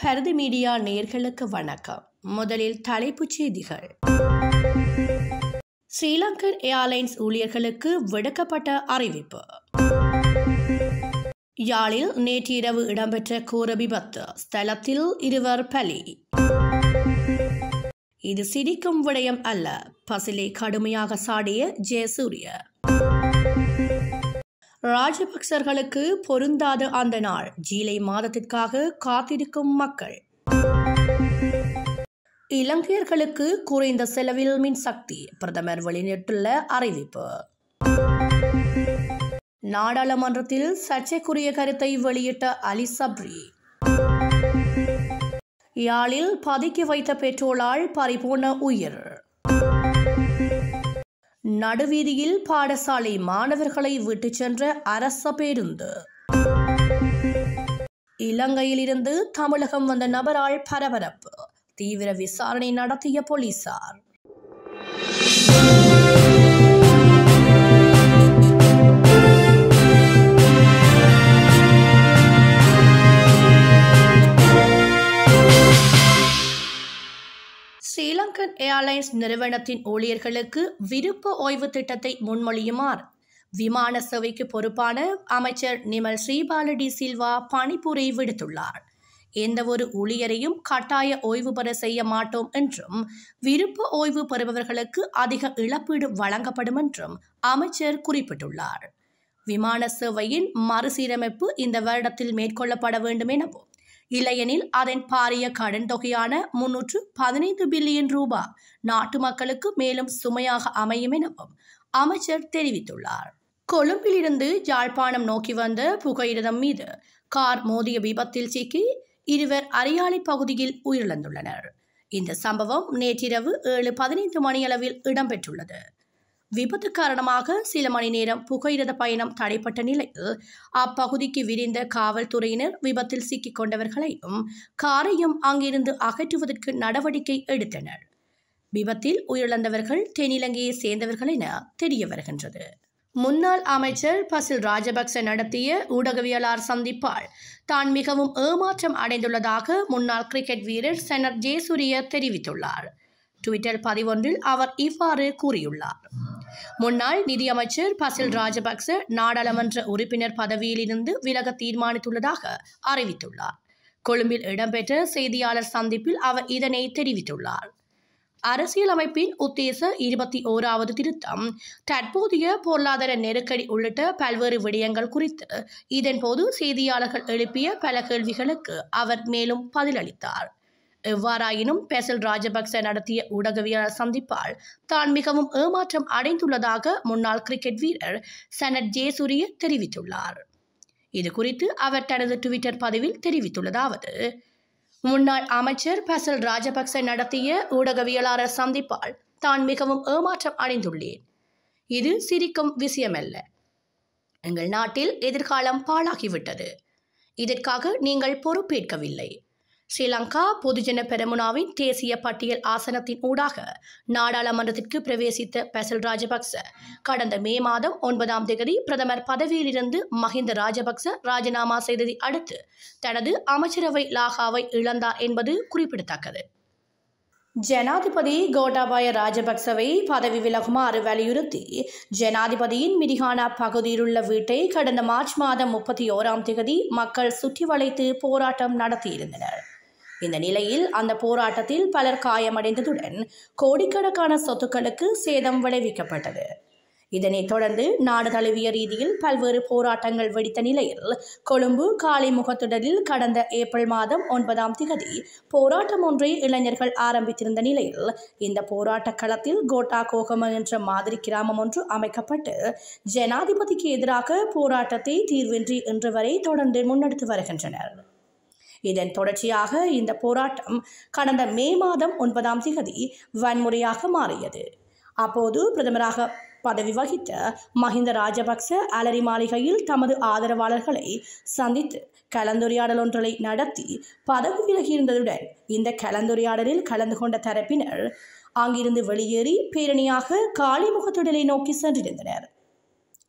பரதி media நேர்களுக்கு வணக்கம் முதலில் தலைப்புச் செய்திகள் ஸ்ரீலங்கன் ஏர்லைன்ஸ் ஊழியர்களுக்கு விடுக்கப்பட்ட அறிவிப்பு யாழில் நேற்றிரவு இடம்பெற்ற கோர விபத்து ஸ்தலத்தில் இருவர் பலி இது சிரிக்கும் விடயம் அல்ல பசிலை கடுமையாக சாடிய ஜெயசூரிய ராஜபக்சர்களுக்கு பொருந்தாத அந்த நாள் ஜீலை மாதத்திற்காக காத்திருக்கும் மக்கள் இலங்கையர்களுக்கு குறைந்த செலவில் மின்சக்தி பிரதமர் வெளியிட்டுள்ள அறிவிப்பு நாடாளுமன்றத்தில் சர்ச்சைக்குரிய கருத்தை வெளியிட்ட அலி சப்ரி யாழில் பதுக்கி வைத்த பெட்ரோலால் பறிபோன உயிர் நடுவீதியில் பாடசாலை மாணவர்களை விட்டுச் சென்ற அரச பேருந்து இலங்கையிலிருந்து தமிழகம் வந்த நபரால் பரபரப்பு தீவிர விசாரணை நடத்திய போலீசார் ஸ்ரீலங்கன் ஏர்லைன்ஸ் நிறுவனத்தின் ஊழியர்களுக்கு விருப்ப ஓய்வு திட்டத்தை முன்மொழியுமாறு விமான சேவைக்கு பொறுப்பான அமைச்சர் நிமல் ஸ்ரீபாலடி சில்வா பணிப்புரை விடுத்துள்ளார் எந்த ஒரு ஊழியரையும் கட்டாய ஓய்வு பெற செய்ய மாட்டோம் என்றும் விருப்ப ஓய்வு பெறுபவர்களுக்கு அதிக இழப்பீடு வழங்கப்படும் என்றும் அமைச்சர் குறிப்பிட்டுள்ளார் விமான சேவையின் மறுசீரமைப்பு இந்த வருடத்தில் மேற்கொள்ளப்பட வேண்டும் எனவும் இல்லையெனில் அதன் பாரிய கடன் தொகையான முன்னூற்று பதினைந்து பில்லியன் ரூபாய் நாட்டு மக்களுக்கு மேலும் சுமையாக அமையும் எனவும் அமைச்சர் தெரிவித்துள்ளார் கொழும்பிலிருந்து யாழ்ப்பாணம் நோக்கி வந்த புகையிரதம் மீது கார் மோதிய விபத்தில் சிக்கி இருவர் அரியாலை பகுதியில் உயிரிழந்துள்ளனர் இந்த சம்பவம் நேற்றிரவு ஏழு பதினைந்து மணியளவில் இடம்பெற்றுள்ளது விபத்து காரணமாக சில மணி நேரம் புகையிரத பயணம் தடைப்பட்ட நிலையில் அப்பகுதிக்கு விரிந்த காவல்துறையினர் விபத்தில் சிக்கிக் கொண்டவர்களையும் காரையும் அங்கிருந்து அகற்றுவதற்கு நடவடிக்கை எடுத்தனர் விபத்தில் உயிரிழந்தவர்கள் தென்னிலங்கையை சேர்ந்தவர்கள் என தெரிய வருகின்றது முன்னாள் அமைச்சர் பசில் ராஜபக்ச நடத்திய ஊடகவியலாளர் சந்திப்பால் தான் மிகவும் ஏமாற்றம் அடைந்துள்ளதாக முன்னாள் கிரிக்கெட் வீரர் செனர் ஜெயசூரிய தெரிவித்துள்ளார் ட்விட்டர் பதிவொன்றில் அவர் இவ்வாறு கூறியுள்ளார் முன்னாள் நிதியமைச்சர் பசில் ராஜபக்ச நாடாளுமன்ற உறுப்பினர் பதவியிலிருந்து விலக தீர்மானித்துள்ளதாக அறிவித்துள்ளார் கொழும்பில் இடம்பெற்ற செய்தியாளர் சந்திப்பில் அவர் இதனை தெரிவித்துள்ளார் அரசியலமைப்பின் உத்தேச இருபத்தி ஓராவது திருத்தம் தற்போதைய பொருளாதார நெருக்கடி உள்ளிட்ட பல்வேறு விடயங்கள் குறித்து இதன்போது செய்தியாளர்கள் எழுப்பிய பல கேள்விகளுக்கு அவர் மேலும் பதிலளித்தார் எவ்வாறாயினும் பெசல் ராஜபக்ச நடத்திய ஊடகவியலாளர் சந்திப்பால் தான் மிகவும் ஏமாற்றம் அடைந்துள்ளதாக முன்னாள் கிரிக்கெட் வீரர் சனட் ஜேசூரிய தெரிவித்துள்ளார் இது குறித்து அவர் தனது டுவிட்டர் பதிவில் தெரிவித்துள்ளதாவது முன்னாள் அமைச்சர் பசல் ராஜபக்ச நடத்திய ஊடகவியலாளர் சந்திப்பால் தான் மிகவும் ஏமாற்றம் அடைந்துள்ளேன் இது சிரிக்கும் விஷயமல்ல எங்கள் நாட்டில் எதிர்காலம் பாழாகிவிட்டது இதற்காக நீங்கள் பொறுப்பேற்கவில்லை ஸ்ரீலங்கா பொதுஜன பெரமுனாவின் தேசிய பட்டியல் ஆசனத்தின் ஊடாக நாடாளுமன்றத்திற்கு பிரவேசித்த பெசல் ராஜபக்ச கடந்த மே மாதம் ஒன்பதாம் தேதி பிரதமர் பதவியிலிருந்து மஹிந்த ராஜபக்ச ராஜினாமா செய்ததை அடுத்து தனது அமைச்சரவை லாகாவை இழந்தார் என்பது குறிப்பிடத்தக்கது ஜனாதிபதி கோட்டாபாய ராஜபக்சவை பதவி விலகுமாறு வலியுறுத்தி ஜனாதிபதியின் மிரிகானா பகுதியிலுள்ள வீட்டை கடந்த மார்ச் மாதம் முப்பத்தி ஓராம் தேதி மக்கள் சுற்றி வளைத்து போராட்டம் நடத்தியிருந்தனர் இந்த நிலையில் அந்த போராட்டத்தில் பலர் காயமடைந்ததுடன் கோடிக்கணக்கான சொத்துக்களுக்கு சேதம் விளைவிக்கப்பட்டது இதனைத் தொடர்ந்து நாடு தழுவிய ரீதியில் பல்வேறு போராட்டங்கள் வெடித்த நிலையில் கொழும்பு காலை முகத்துடலில் கடந்த ஏப்ரல் மாதம் ஒன்பதாம் திகதி போராட்டம் ஒன்றை இளைஞர்கள் ஆரம்பித்திருந்த நிலையில் இந்த போராட்ட களத்தில் கோட்டா கோகம என்ற மாதிரி கிராமம் ஒன்று அமைக்கப்பட்டு ஜனாதிபதிக்கு எதிராக போராட்டத்தை தீர்வின்றி இன்று வரை தொடர்ந்து முன்னெடுத்து வருகின்றனர் இதன் தொடர்ச்சியாக இந்த போராட்டம் கடந்த மே மாதம் ஒன்பதாம் திகதி வன்முறையாக மாறியது அப்போது பிரதமராக பதவி வகித்த மஹிந்த ராஜபக்ச அலரி மாளிகையில் தமது ஆதரவாளர்களை சந்தித்து கலந்துரையாடல் ஒன்றை நடத்தி பதவி விலகியிருந்ததுடன் இந்த கலந்துரையாடலில் கலந்து கொண்ட தரப்பினர் அங்கிருந்து வெளியேறி பேரணியாக காளிமுகத்திடலை நோக்கி சென்றிருந்தனர்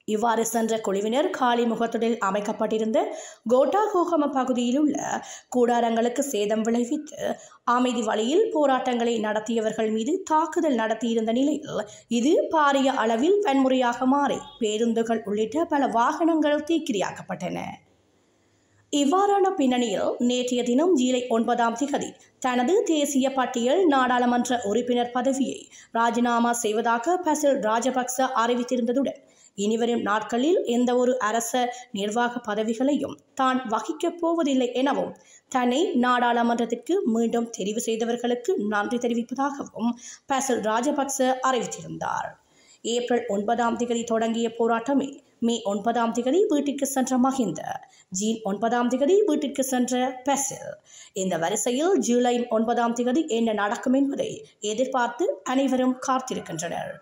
இவ்வாறு சென்ற குழுவினர் காலி முகத்துடன் அமைக்கப்பட்டிருந்த கோட்டா கோகம பகுதியில் உள்ள கூடாரங்களுக்கு சேதம் விளைவித்து அமைதி வழியில் போராட்டங்களை நடத்தியவர்கள் மீது தாக்குதல் நடத்தியிருந்த நிலையில் இது பாரிய அளவில் வன்முறையாக மாறி பேருந்துகள் உள்ளிட்ட பல வாகனங்கள் தீக்கிரையாக்கப்பட்டன இவ்வாறான பின்னணியில் நேற்றைய தினம் ஜூலை ஒன்பதாம் திகதி தனது தேசிய பட்டியல் நாடாளுமன்ற உறுப்பினர் பதவியை ராஜினாமா செய்வதாக பசில் ராஜபக்ச அறிவித்திருந்ததுடன் இனிவரும் நாட்களில் எந்த ஒரு அரச நிர்வாக பதவிகளையும் தான் வகிக்கப் போவதில்லை எனவும் தன்னை நாடாளுமன்றத்திற்கு மீண்டும் தெரிவு செய்தவர்களுக்கு நன்றி தெரிவிப்பதாகவும் பசில் ராஜபக்ச அறிவித்திருந்தார் ஏப்ரல் ஒன்பதாம் திகதி தொடங்கிய போராட்டமே மே ஒன்பதாம் திகதி வீட்டிற்கு சென்ற மஹிந்த ஜீன் ஒன்பதாம் திகதி வீட்டிற்கு சென்ற பெசில் இந்த வரிசையில் ஜூலை ஒன்பதாம் திகதி என்ன நடக்கும் என்பதை எதிர்பார்த்து அனைவரும் காத்திருக்கின்றனர்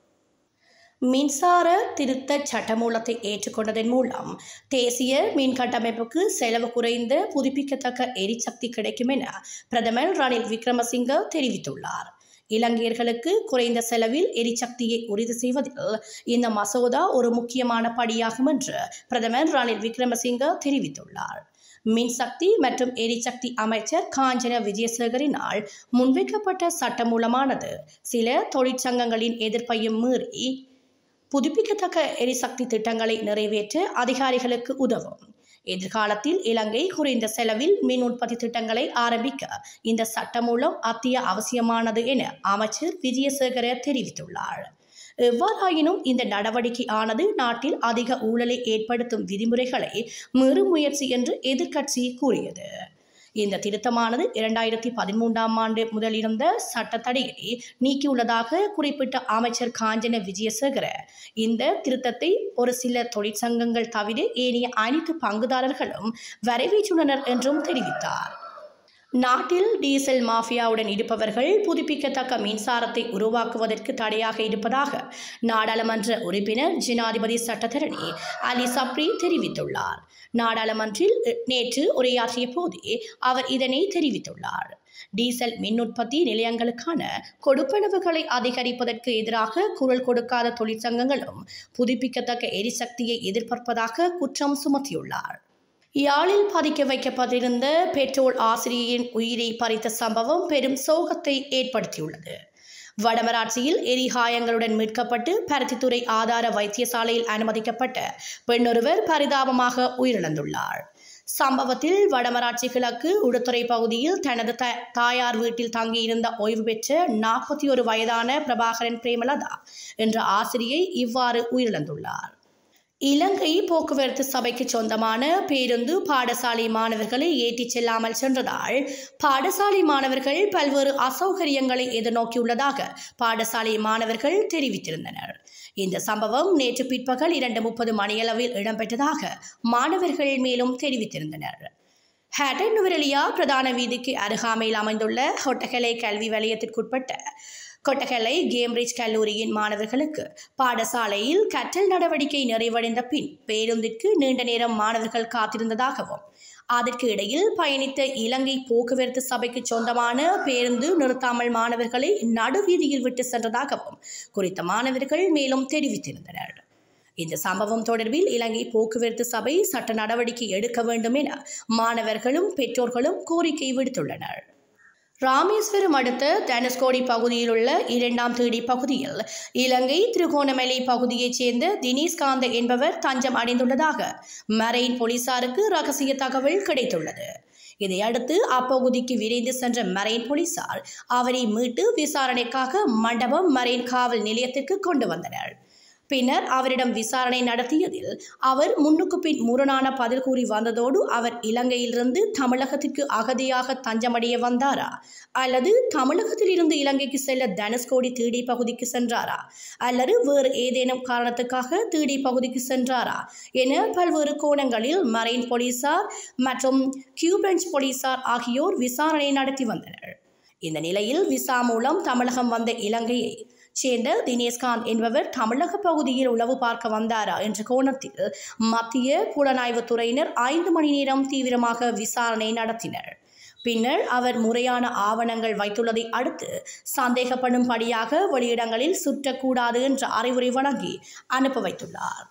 மின்சார திருத்த சட்டமூலத்தை ஏற்றுக்கொண்டதன் மூலம் தேசிய மின் கட்டமைப்புக்கு செலவு குறைந்த புதுப்பிக்கத்தக்க எரிசக்தி கிடைக்கும் என பிரதமர் ரணில் விக்ரமசிங்க தெரிவித்துள்ளார் இலங்கையர்களுக்கு குறைந்த செலவில் எரிசக்தியை உறுதி செய்வதில் இந்த மசோதா ஒரு முக்கியமான படியாகும் என்று பிரதமர் ரணில் விக்ரமசிங்க தெரிவித்துள்ளார் மின்சக்தி மற்றும் எரிசக்தி அமைச்சர் காஞ்சன விஜயசேகரினால் முன்வைக்கப்பட்ட சட்டமூலமானது சில தொழிற்சங்கங்களின் எதிர்ப்பையும் மீறி புதுப்பிக்கத்தக்க எரிசக்தி திட்டங்களை நிறைவேற்ற அதிகாரிகளுக்கு உதவும் எதிர்காலத்தில் இலங்கை குறைந்த செலவில் மின் உற்பத்தி திட்டங்களை ஆரம்பிக்க இந்த சட்டம் மூலம் அத்திய அவசியமானது என அமைச்சர் விஜயசேகர தெரிவித்துள்ளார் எவ்வாறாயினும் இந்த நடவடிக்கை ஆனது நாட்டில் அதிக ஊழலை ஏற்படுத்தும் விதிமுறைகளை மீறும் முயற்சி என்று எதிர்க்கட்சி கூறியது இந்த திருத்தமானது இரண்டாயிரத்தி பதிமூன்றாம் ஆண்டு முதல் இருந்த சட்டத்தடையை நீக்கியுள்ளதாக குறிப்பிட்ட அமைச்சர் காஞ்சன விஜயசேகர இந்த திருத்தத்தை ஒரு சில தொழிற்சங்கங்கள் தவிர ஏனைய அனைத்து பங்குதாரர்களும் வரவேற்றுள்ளனர் என்றும் தெரிவித்தார் நாட்டில் டீசல் மாஃபியாவுடன் இருப்பவர்கள் புதுப்பிக்கத்தக்க மின்சாரத்தை உருவாக்குவதற்கு தடையாக இருப்பதாக நாடாளுமன்ற உறுப்பினர் ஜனாதிபதி சட்டத்தரணி அலி சப்ரி தெரிவித்துள்ளார் நாடாளுமன்றில் நேற்று உரையாற்றிய போதே அவர் இதனை தெரிவித்துள்ளார் டீசல் மின் உற்பத்தி நிலையங்களுக்கான கொடுப்பனவுகளை அதிகரிப்பதற்கு எதிராக குரல் கொடுக்காத தொழிற்சங்கங்களும் புதுப்பிக்கத்தக்க எரிசக்தியை எதிர்பார்ப்பதாக குற்றம் சுமத்தியுள்ளார் யாழில் பதிக்க வைக்கப்பட்டிருந்த பெட்ரோல் ஆசிரியரின் உயிரை பறித்த சம்பவம் பெரும் சோகத்தை ஏற்படுத்தியுள்ளது வடமராட்சியில் எரிகாயங்களுடன் மீட்கப்பட்டு பருத்தித்துறை ஆதார வைத்தியசாலையில் அனுமதிக்கப்பட்ட பெண்ணொருவர் பரிதாபமாக உயிரிழந்துள்ளார் சம்பவத்தில் வடமராட்சி கிழக்கு உடுத்துறை பகுதியில் தனது த தாயார் வீட்டில் தங்கியிருந்த ஓய்வு பெற்ற நாற்பத்தி ஒரு வயதான பிரபாகரன் பிரேமலதா என்ற ஆசிரியை இவ்வாறு உயிரிழந்துள்ளார் இலங்கை போக்குவரத்து சபைக்கு சொந்தமான பேருந்து பாடசாலை மாணவர்களை ஏற்றிச் செல்லாமல் சென்றதால் பாடசாலை மாணவர்கள் பல்வேறு அசௌகரியங்களை எதிர்நோக்கியுள்ளதாக பாடசாலை மாணவர்கள் தெரிவித்திருந்தனர் இந்த சம்பவம் நேற்று பிற்பகல் இரண்டு முப்பது மணியளவில் இடம்பெற்றதாக மாணவர்கள் மேலும் தெரிவித்திருந்தனர் ஹேட்டன் நுவரெலியா பிரதான வீதிக்கு அருகாமையில் அமைந்துள்ள ஹொட்டகலை கல்வி வலயத்திற்குட்பட்ட கொட்டகலை கேம்பிரிட்ஜ் கல்லூரியின் மாணவர்களுக்கு பாடசாலையில் கற்றல் நடவடிக்கை நிறைவடைந்த பின் பேருந்திற்கு நீண்ட நேரம் மாணவர்கள் காத்திருந்ததாகவும் அதற்கு இடையில் பயணித்த இலங்கை போக்குவரத்து சபைக்கு சொந்தமான பேருந்து நிறுத்தாமல் மாணவர்களை நடுவீதியில் விட்டு சென்றதாகவும் குறித்த மாணவர்கள் மேலும் தெரிவித்திருந்தனர் இந்த சம்பவம் தொடர்பில் இலங்கை போக்குவரத்து சபை சட்ட நடவடிக்கை எடுக்க வேண்டும் என மாணவர்களும் பெற்றோர்களும் கோரிக்கை விடுத்துள்ளனர் ராமேஸ்வரம் அடுத்த தனுஷ்கோடி பகுதியில் உள்ள இரண்டாம் தேடி பகுதியில் இலங்கை திருகோணமலை பகுதியைச் சேர்ந்த தினேஷ்காந்த என்பவர் தஞ்சம் அடைந்துள்ளதாக மரைன் போலீசாருக்கு ரகசிய தகவல் கிடைத்துள்ளது இதையடுத்து அப்பகுதிக்கு விரைந்து சென்ற மரைன் போலீசார் அவரை மீட்டு விசாரணைக்காக மண்டபம் மரைன் காவல் நிலையத்திற்கு கொண்டு வந்தனர் பின்னர் அவரிடம் விசாரணை நடத்தியதில் அவர் முன்னுக்கு பின் முரணான பதில் கூறி வந்ததோடு அவர் இலங்கையிலிருந்து தமிழகத்திற்கு அகதியாக தஞ்சமடைய வந்தாரா அல்லது தமிழகத்திலிருந்து இலங்கைக்கு செல்ல தனுஷ்கோடி தீடி பகுதிக்கு சென்றாரா அல்லது வேறு ஏதேனும் காரணத்துக்காக தீடி பகுதிக்கு சென்றாரா என பல்வேறு கோணங்களில் மரைன் போலீசார் மற்றும் கியூ பிரெஞ்ச் போலீசார் ஆகியோர் விசாரணை நடத்தி வந்தனர் இந்த நிலையில் விசா மூலம் தமிழகம் வந்த இலங்கையை சேர்ந்த தினேஷ்காந்த் என்பவர் தமிழக பகுதியில் உளவு பார்க்க வந்தாரா என்ற கோணத்தில் மத்திய புலனாய்வுத் துறையினர் ஐந்து மணி நேரம் தீவிரமாக விசாரணை நடத்தினர் பின்னர் அவர் முறையான ஆவணங்கள் வைத்துள்ளதை அடுத்து சந்தேகப்படும்படியாக வெளியிடங்களில் சுற்றக்கூடாது என்ற அறிவுரை வழங்கி அனுப்ப வைத்துள்ளார்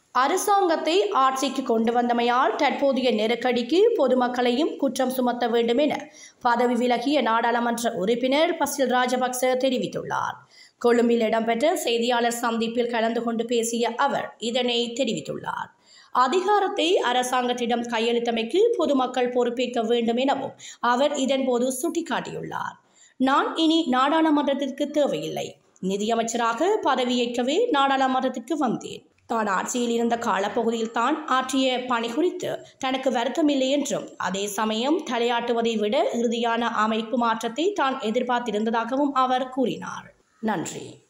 அரசாங்கத்தை ஆட்சிக்கு கொண்டு வந்தமையால் தற்போதைய நெருக்கடிக்கு பொதுமக்களையும் குற்றம் சுமத்த வேண்டும் என பதவி விலகிய நாடாளுமன்ற உறுப்பினர் பசில் ராஜபக்ச தெரிவித்துள்ளார் கொழும்பில் இடம்பெற்ற செய்தியாளர் சந்திப்பில் கலந்து கொண்டு பேசிய அவர் இதனை தெரிவித்துள்ளார் அதிகாரத்தை அரசாங்கத்திடம் கையளித்தமைக்கு பொதுமக்கள் பொறுப்பேற்க வேண்டும் எனவும் அவர் இதன்போது சுட்டிக்காட்டியுள்ளார் நான் இனி நாடாளுமன்றத்திற்கு தேவையில்லை நிதியமைச்சராக பதவியேற்கவே நாடாளுமன்றத்திற்கு வந்தேன் தான் ஆட்சியில் இருந்த காலப்பகுதியில் தான் ஆற்றிய பணி குறித்து தனக்கு வருத்தமில்லை என்றும் அதே சமயம் தலையாட்டுவதை விட இறுதியான அமைப்பு மாற்றத்தை தான் எதிர்பார்த்திருந்ததாகவும் அவர் கூறினார் நன்றி